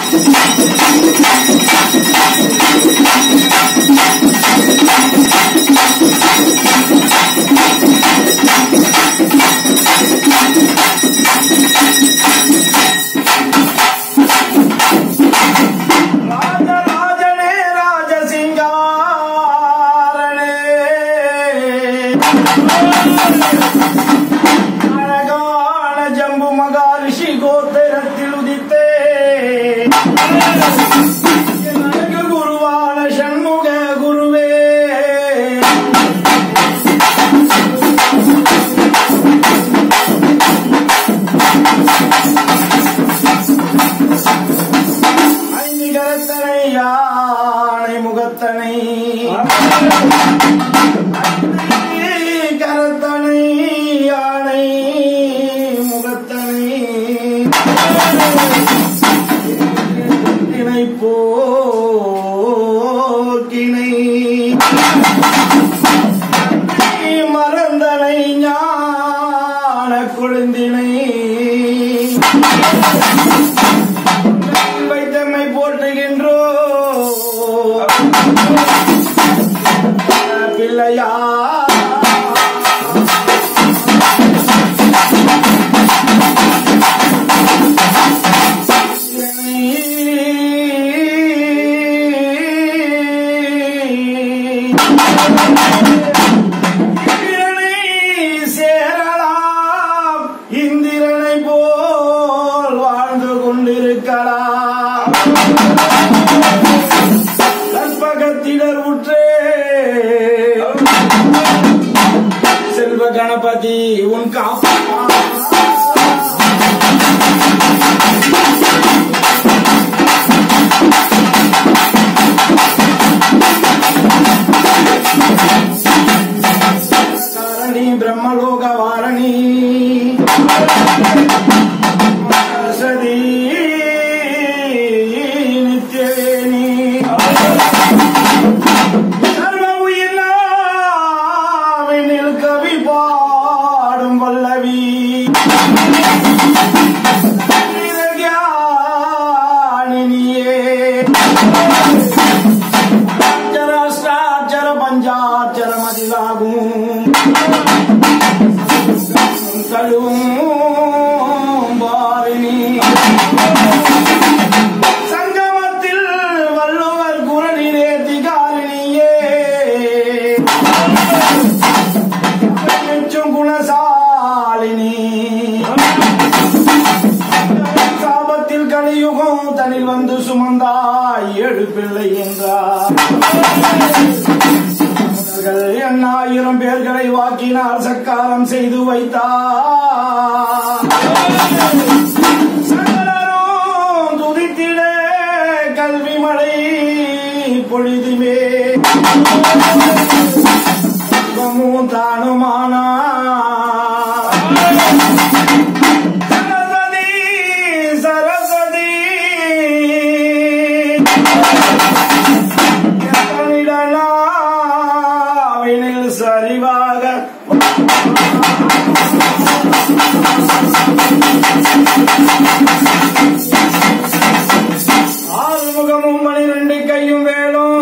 ராஜராஜனே ராஜசிங்காரனே அழகான ஜம்பு மகாரிஷி கோத்திரத்தில் உதித்தே எனக்கு குருவான சண்முக குருவே ஐந்து கரத்தனை யானை முகத்தனை கரத்தனை யானை முகத்தனை திணை போக்கினை மறந்தனை ஞான கொழுந்தினை வைத்தம்மை போற்றுகின்றோ பிள்ளையா இந்திரனை சேரலாம் இந்திரனை போல் வாழ்ந்து கொண்டிருக்கலாம் கற்பகத்திடர் உற்றே செல்வ கணபதி உன் காப்பா காரணி பிரம்மலோக வாரணி சதி நித்யவேணி சர்வ உயிர்நாவினில் கவி பாடும் வல்லவி ஞானினியே அச்சராஷ்டாட்சர பஞ்சாட்சர மதிலாகும் கழுவும் பாரினி சங்கமத்தில் வள்ளுவர் குரலிலே திகாரிணியே மெச்சும் குணசாலினி சாபத்தில் கலியுகம் தனில் வந்து சுமந்தாய் ஏழு பிள்ளை என்றார் அவர்கள் எண்ணாயிரம் பேர்களை வாக்கினால் சக்காரம் செய்து வைத்தார் சகலரும் துதித்திட கல்வி மழை பொழிதுமே சர்வமும் தானுமானா சரஸ்வதி சரஸ்வதி எத்தனிடலாவினில் சரிவாக ஆறுமுகமும் பனிரெண்டு கையும் வேணும்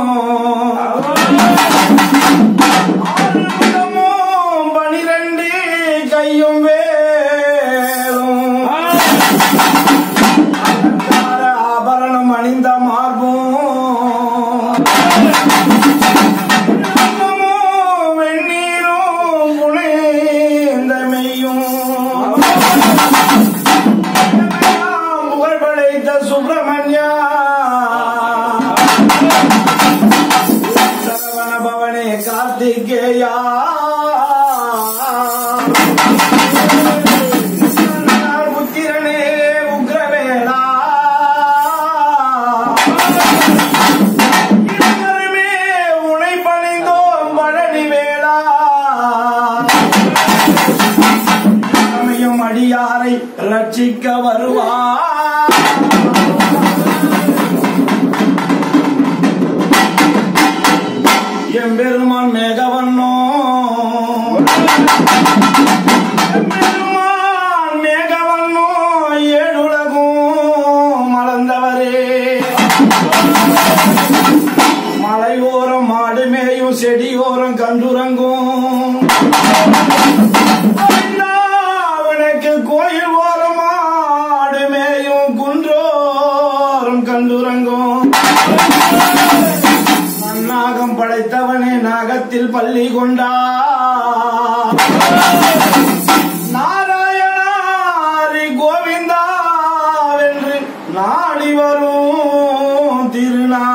ஆறுமுகமும் பனிரெண்டு கையும் வேணும் அலங்கார ஆபரணம் அணிந்த மார்பும் பிரம்மமும் வெந்நீரும் புனைந்த மெய்யும் புகழ் படைத்த சுப்பிரமணியா சரவண பவனே கார்த்திகேயா புத்திரனே உக்ரவேலா இருவருமே உனை பணிந்தோம் பழனி வேளா அமையும் அடியாரை ரட்சிக்க வருவார் எம்பெருமான் மேகவன்னோ படைத்தவரே மலையோரம் மாடு மேயும் செடியோரம் கண்டுறங்கும் அவனுக்கு கோயில் ஓரம் மாடு மேயும் குன்றோரம் கண்டுறங்கும் நன்னாகம் படைத்தவனே நாகத்தில் பள்ளி கொண்டா நாராயணாரி கோவிந்தா வென்று நாடி வரும் திருநா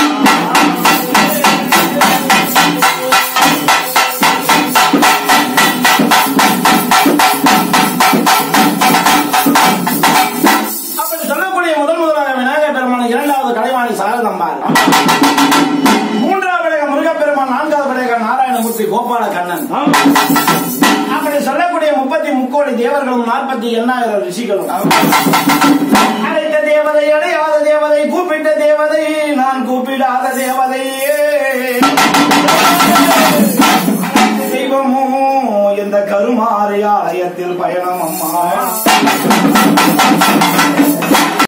அப்படி சொல்லக்கூடிய முதல் முதலாக விநாயகர் பெருமான் இரண்டாவது கலைவாணி சாரதம்பாள் மூன்றாவது படக முருகப்பெருமான் நான்காவது படக நாராயணமூர்த்தி கோபால கண்ணன் அப்படி சொல்லக்கூடிய முப்பத்தி முக்கோடி தேவர்களும் நாற்பத்தி எண்ணாயிரம் ரிஷிகளும் அழைத்த தேவதை அடையாத தேவதை கூப்பிட்ட தேவதை நான் கூப்பிடாத தேவதையே அனைத்து தெய்வமும் இந்த கருமாரி ஆலயத்தில் பயணம் அம்மா